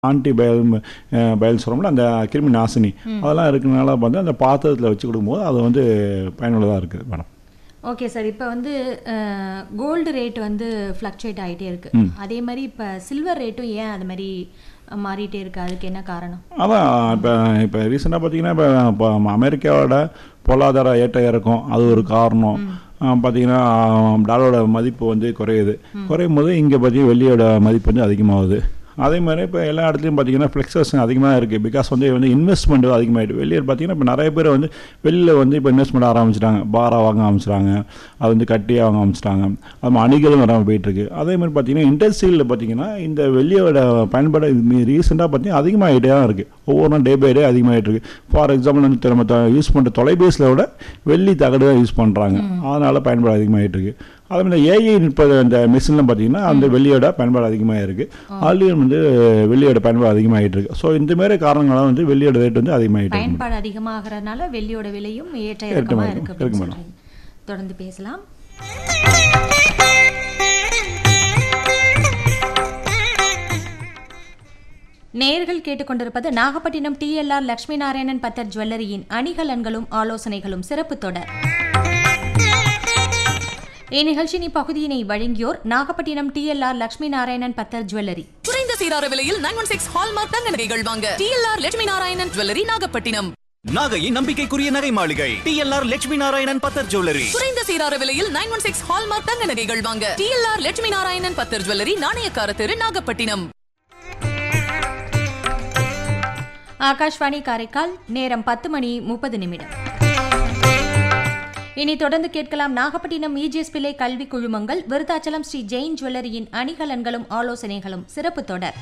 Anti பயல் பயல் சொல்கிறோம்ல அந்த கிருமி நாசினி அதெல்லாம் இருக்கனால வந்து அந்த பாத்திரத்தில் வச்சு கொடுக்கும்போது அது வந்து பயனுள்ளதாக இருக்குது மேடம் ஓகே சார் இப்போ வந்து கோல்டு ரேட் வந்து ஃப்ளக்சுவேட் ஆகிட்டே இருக்கு அதே மாதிரி இப்போ சில்வர் ரேட்டும் ஏன் அது மாதிரி மாறிட்டே இருக்கு அதுக்கு என்ன காரணம் அதான் இப்போ இப்போ ரீசெண்டாக பார்த்தீங்கன்னா இப்போ இப்போ அமெரிக்காவோட பொருளாதார ஏற்ற இறக்கம் அது ஒரு காரணம் பார்த்தீங்கன்னா டாலரோட மதிப்பு வந்து குறையுது குறையும் போது இங்கே பார்த்தீங்கன்னா வெள்ளியோட மதிப்பு வந்து அதிகமாகுது அதே மாதிரி இப்போ எல்லா இடத்துலையும் பார்த்தீங்கன்னா ஃப்ளெக்ஸேஷன் அதிகமாக இருக்குது பிகாஸ் வந்து வந்து இன்வெஸ்ட்மெண்ட் அதிகமாகிட்டு வெளியே பார்த்தீங்கன்னா இப்போ நிறைய பேர் வந்து வெளியில் வந்து இப்போ இன்வெஸ்ட்மெண்ட் ஆரம்பிச்சிட்டாங்க பாரா வாங்க ஆரம்பிச்சிட்டாங்க அது வந்து கட்டியாக வாங்க ஆரம்பிச்சிட்டாங்க அது மாதிரி அணிகளும் வராமல் போயிட்டுருக்கு அதே மாதிரி பார்த்தீங்கன்னா இண்டஸ்ட்ரியில் பார்த்தீங்கன்னா இந்த வெள்ளியோட பயன்பாடு ரீசெண்டாக பார்த்தீங்கன்னா அதிகமாகிட்டே தான் இருக்குது ஒவ்வொரு நாள் டே பை டே அதிகமாகிட்டு இருக்கு ஃபார் எக்ஸாம்பிள் வந்து நம்ம யூஸ் பண்ணுற தொலைபேசியில் விட வெள்ளி தகடு தான் யூஸ் பண்ணுறாங்க அதனால் பயன்பாடு அதிகமாகிட்டு இருக்கு அதே மாதிரி ஏஐ இப்போ இந்த மிஷின்லாம் பார்த்தீங்கன்னா அந்த வெள்ளியோட பயன்பாடு அதிகமாக இருக்குது அதுலேயும் வந்து வெள்ளியோட பயன்பாடு அதிகமாகிட்டு இருக்கு ஸோ இந்த மாதிரி காரணங்களாக வந்து வெள்ளியோட ரேட் வந்து அதிகமாகிட்டு இருக்கு பயன்பாடு அதிகமாகறதுனால வெள்ளியோட விலையும் ஏற்ற இறக்கமா இருக்கு அப்படின்னு இருக்கு மேடம். சொல்றீங்க. தொடர்ந்து பேசலாம் நேர்கள் கேட்டுக்கொண்டிருப்பது நாகப்பட்டினம் டிஎல்ஆர் லட்சுமி நாராயணன் பத்தர் ஜுவல்லரியின் அணிகலன்களும் ஆலோசனைகளும் சிறப்பு தொடர் இந்நிகழ்ச்சியின் இப்பகுதியினை வழங்கியோர் நாகப்பட்டினம் டிஎல்ஆர் லட்சுமி நாராயணன் பத்தர் ஜுவல்லரி குறைந்த சீரார விலையில் நைன் ஒன் சிக்ஸ் ஹால்மார்க் தங்க நகைகள் வாங்க டிஎல்ஆர் லட்சுமி நாராயணன் ஜுவல்லரி நாகப்பட்டினம் நாகையின் நம்பிக்கைக்குரிய நகை மாளிகை டிஎல்ஆர் லட்சுமி நாராயணன் பத்தர் ஜுவல்லரி குறைந்த சீரார விலையில் நைன் ஒன் சிக்ஸ் ஹால்மார்க் தங்க நகைகள் வாங்க டிஎல்ஆர் லட்சுமி நாராயணன் பத்தர் ஜுவல்லரி நாணயக்கார தெரு நாகப்பட்டினம் ஆகாஷ்வாணி காரைக்கால் நேரம் பத்து மணி முப்பது நிமிடம் இனி தொடர்ந்து கேட்கலாம் நாகப்பட்டினம் இஜிஎஸ் பிள்ளை கல்வி குழுமங்கள் விருத்தாச்சலம் ஸ்ரீ ஜெயின் ஜுவல்லரியின் அணிகலன்களும் ஆலோசனைகளும் சிறப்பு தொடர்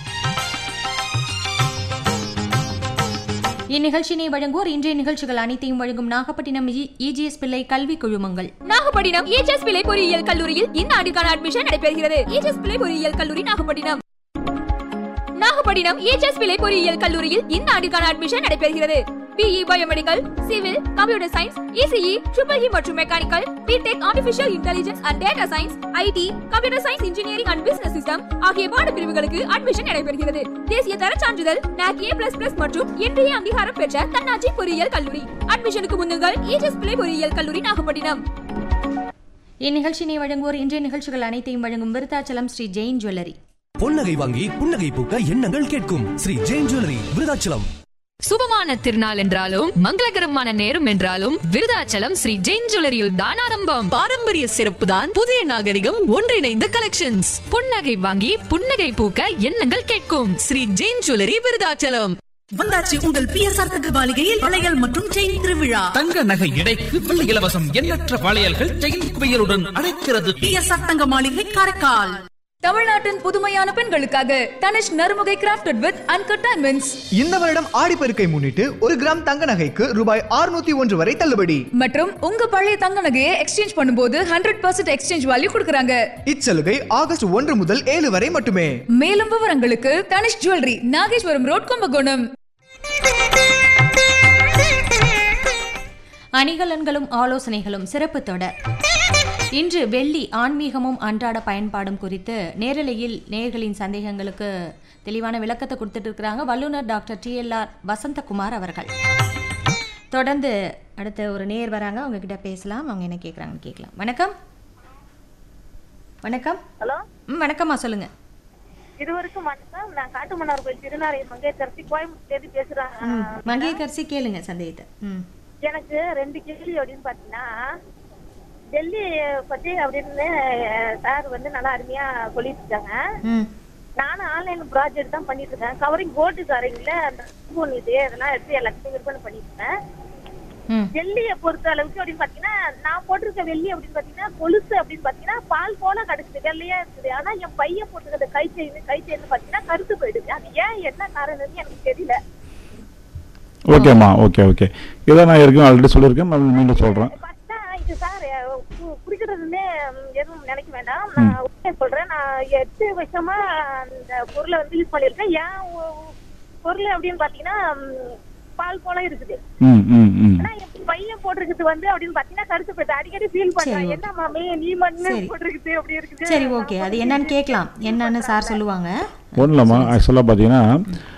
இந்நிகழ்ச்சியினை வழங்குவோர் இன்றைய நிகழ்ச்சிகள் அனைத்தையும் வழங்கும் நாகப்பட்டினம் இஜிஎஸ் பிள்ளை கல்வி குழுமங்கள் நாகப்பட்டினம் ஏஜஸ் பிள்ளை பொறியியல் கல்லூரியில் இந்த ஆண்டுக்கான அட்மிஷன் நடைபெறுகிறது ஏஜஸ் பிள்ளை பொறியியல் கல்லூரி நாகப்பட்டினம் நாகப்பட்டினம் ஏஜஸ் பிள்ளை பொறியியல் கல்லூரியில் இந்த ஆண்டுக்கான அட்மிஷன் நடைபெறுகிறது BE biomedical civil computer science ECE triple E மற்றும் mechanical B Tech artificial intelligence and data science IT computer science engineering and business system ஆகிய பாடப்பிரிவுகளுக்கு அட்மிஷன் நடைபெறுகிறது தேசிய தர சான்றிதழ் NAC A++ மற்றும் இன்றைய அங்கீகாரம் பெற்ற தன்னாட்சி பொறியியல் கல்லூரி அட்மிஷனுக்கு முன்னுங்கள் ஏஜஸ் பிள்ளை பொறியியல் கல்லூரி நாகப்பட்டினம் இந்நிகழ்ச்சியினை வழங்குவோர் இன்றைய நிகழ்ச்சிகள் அனைத்தையும் வழங்கும் விருத்தாச்சலம் ஸ்ரீ ஜெயின் ஜுவல்லரி பொன்னகை வாங்கி புன்னகை பூக்க எண்ணங்கள் கேட்கும் ஸ்ரீ ஜெயின் ஜுவல்லரி விருதாச்சலம் சுபமான திருநாள் என்றாலும் மங்களகரமான நேரம் என்றாலும் விருதாச்சலம் ஸ்ரீ ஜெயின் ஜுவல்லரியில் தான் ஆரம்பம் பாரம்பரிய சிறப்பு தான் புதிய நாகரிகம் ஒன்றிணைந்த கலெக்ஷன்ஸ் புன்னகை வாங்கி புன்னகை பூக்க எண்ணங்கள் கேட்கும் ஸ்ரீ ஜெயின் ஜுவல்லரி விருதாச்சலம் வந்தாச்சு உங்கள் பிஎஸ்ஆர் தங்க மாளிகையில் வளையல் மற்றும் செயின் திருவிழா தங்க நகை எடைக்கு வெள்ளி இலவசம் எண்ணற்ற வளையல்கள் செயின் குவியலுடன் அழைக்கிறது பிஎஸ்ஆர் தங்க மாளிகை காரைக்கால் தமிழ்நாட்டின் புதுமையான பெண்களுக்காக Tanishq Narumugai crafted with uncut diamonds இந்த வருடம் ஆடிப்பெருக்கை முன்னிட்டு ஒரு கிராம் தங்க நகைக்கு ரூபாய் 601 ஒன்று வரை தள்ளுபடி மற்றும் உங்க பழைய தங்க நகையை எக்ஸ்சேஞ்ச் பண்ணும்போது ஹண்ட்ரட் பர்சன்ட் எக்ஸ்சேஞ்ச் வேல்யூ கொடுக்குறாங்க இச்சலுகை ஆகஸ்ட் ஒன்று முதல் ஏழு வரை மட்டுமே மேலும் விவரங்களுக்கு தனிஷ் ஜுவல்லரி நாகேஸ்வரம் ரோட் கும்பகோணம் அணிகலன்களும் ஆலோசனைகளும் சிறப்பு தொடர் இன்று வெள்ளி ஆன்மீகமும் அன்றாட பயன்பாடும் குறித்து நேரலையில் நேர்களின் சந்தேகங்களுக்கு தெளிவான விளக்கத்தை கொடுத்துட்டு இருக்கிறாங்க வல்லுநர் டாக்டர் டிஎல்ஆர் வசந்தகுமார் அவர்கள் தொடர்ந்து அடுத்து ஒரு நேர் வராங்க அவங்க கிட்ட பேசலாம் அவங்க என்ன கேட்குறாங்கன்னு கேட்கலாம் வணக்கம் வணக்கம் ஹலோ ம் வணக்கம்மா சொல்லுங்க இதுவரைக்கும் வணக்கம் நான் காட்டுமன்னார் கோயில் திருநாரை மங்கையரசி கோயம்புத்தூர்லேருந்து பேசுறேன் மங்கையக்கரசி கேளுங்க சந்தேகத்தை ம் எனக்கு ரெண்டு கேள்வி அப்படின்னு பாத்தீங்கன்னா டெல்லி பத்தி அப்படின்னு சார் வந்து நல்லா அருமையா சொல்லிட்டு இருக்காங்க ம் நானும் ஆன்லைன் ப்ராஜெக்ட் தான் பண்ணிட்டு இருக்கேன் கவரிங் கோல்டு கவரிங்ல அந்த ஸ்பூன் இது அதெல்லாம் எடுத்து எல்லாத்தையும் விற்பனை பண்ணிட்டு இருக்கேன் ம் வெள்ளியை பொறுத்த அளவுக்கு அப்படின்னு பாத்தீங்கன்னா நான் போட்டிருக்க வெள்ளி அப்படின்னு பாத்தீங்கன்னா கொலுசு அப்படின்னு பாத்தீங்கன்னா பால் போல கிடைக்குது வெள்ளையா இருக்குது ஆனா என் பையன் போட்டிருக்க கை செயின் கை செயின் பாத்தீங்கன்னா கருத்து போயிடுது அது ஏன் என்ன காரணம்னு எனக்கு தெரியல ஓகேம்மா ஓகே ஓகே இதை நான் ஏற்கனவே ஆல்ரெடி சொல்லியிருக்கேன் நான் மீண்டும் சொல்கிறேன் பார்த்தா இது சார் கு- குறிக்கிறதுன்னு எதுவும் நினைக்க வேண்டாம் நான் உண்மையை சொல்றேன் நான் எட்டு வருஷமா அந்த பொருளை வந்து யூஸ் பண்ணியிருக்கேன் ஏன் ஒ- பொருள் அப்படின்னு பாத்தீங்கன்னா ம், பால் போல இருக்குது ம் ம் ம் ஆனா என் பையன் போட்டிருக்கிறது வந்து அப்படின்னு பாத்தீங்கன்னா கருத்து போயிடுது அடிக்கடி ஃபீல் பண்றான் சரி, என்ன மாமே நீ மட்டும் சரி. போட்டிருக்குது அப்படி இருக்குது சரி ஓகே அது என்னன்னு கேட்கலாம் என்னன்னு சார் சொல்லுவாங்க ஒன்றும் இல்லைம்மா ஆக்சுவலாக பார்த்தீங்கன்னா